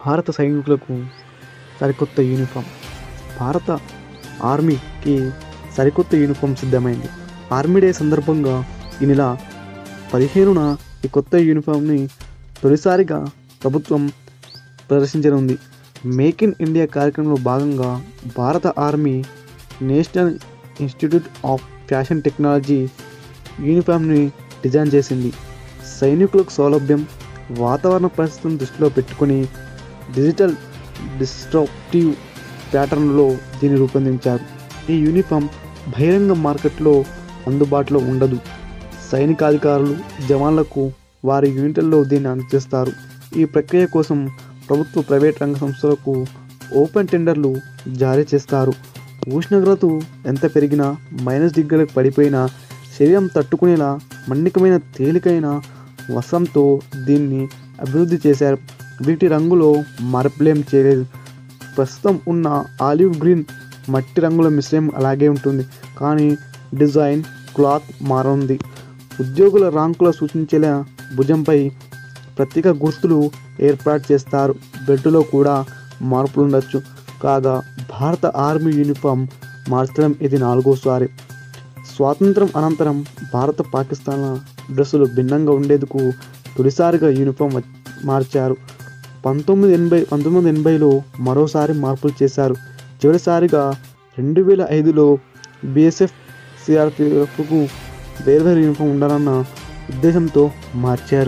భారత సైనికులకు సరికొత్త యూనిఫామ్ భారత ఆర్మీకి సరికొత్త యూనిఫామ్ సిద్ధమైంది ఆర్మీ డే సందర్భంగా ఈ నెల పదిహేనున ఈ కొత్త యూనిఫామ్ని తొలిసారిగా ప్రభుత్వం ప్రదర్శించనుంది మేక్ ఇన్ ఇండియా కార్యక్రమంలో భాగంగా భారత army national institute of fashion technology యూనిఫామ్ని డిజైన్ చేసింది సైనికులకు సౌలభ్యం వాతావరణ పరిస్థితులను దృష్టిలో పెట్టుకొని డిజిటల్ డిస్ట్రప్టివ్ ప్యాటర్న్లో దీన్ని రూపొందించారు ఈ యూనిఫామ్ బహిరంగ మార్కెట్లో అందుబాటులో ఉండదు సైనికాధికారులు జవాన్లకు వారి యూనిట్లలో దీన్ని అందజేస్తారు ఈ ప్రక్రియ కోసం ప్రభుత్వ ప్రైవేట్ రంగ సంస్థలకు ఓపెన్ టెండర్లు జారీ చేస్తారు ఉష్ణోగ్రత ఎంత పెరిగినా మైనస్ డిగ్రీలకు పడిపోయినా శరీరం తట్టుకునేలా మన్నికమైన తేలికైన వసంతో దీన్ని అభివృద్ధి చేశారు వీటి రంగులో మార్పులేం చేయలేదు ప్రస్తుతం ఉన్న ఆలివ్ గ్రీన్ మట్టి రంగుల మిశ్రమం అలాగే ఉంటుంది కానీ డిజైన్ క్లాత్ మారింది ఉద్యోగుల ర్యాంకుల సూచించేలా భుజంపై ప్రత్యేక గుర్తులు ఏర్పాటు చేస్తారు బెల్టులో కూడా మార్పులు ఉండొచ్చు కాగా భారత ఆర్మీ యూనిఫామ్ మార్చడం ఇది నాలుగోసారి స్వాతంత్రం అనంతరం భారత పాకిస్తాన్ల డ్రెస్సులు భిన్నంగా ఉండేందుకు తొలిసారిగా యూనిఫామ్ వ- మార్చారు పంతొమ్మిది ఎనభై పంతొమ్మిది ఎనభైలో మరోసారి మార్పులు చేశారు చివరిసారిగా రెండు వేల ఐదులో బీఎస్ఎఫ్ సిఆర్పిఎఫ్కు వేర్వేరు యూనిఫామ్ ఉండాలన్న ఉద్దేశంతో మార్చారు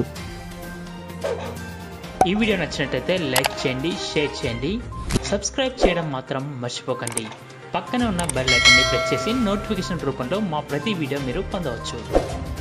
ఈ వీడియో నచ్చినట్టయితే లైక్ చేయండి షేర్ చేయండి సబ్స్క్రైబ్ చేయడం మాత్రం మర్చిపోకండి పక్కనే ఉన్న బెల్ ఐకాన్ని ప్రెస్ చేసి నోటిఫికేషన్ రూపంలో మా ప్రతి వీడియో మీరు పొందవచ్చు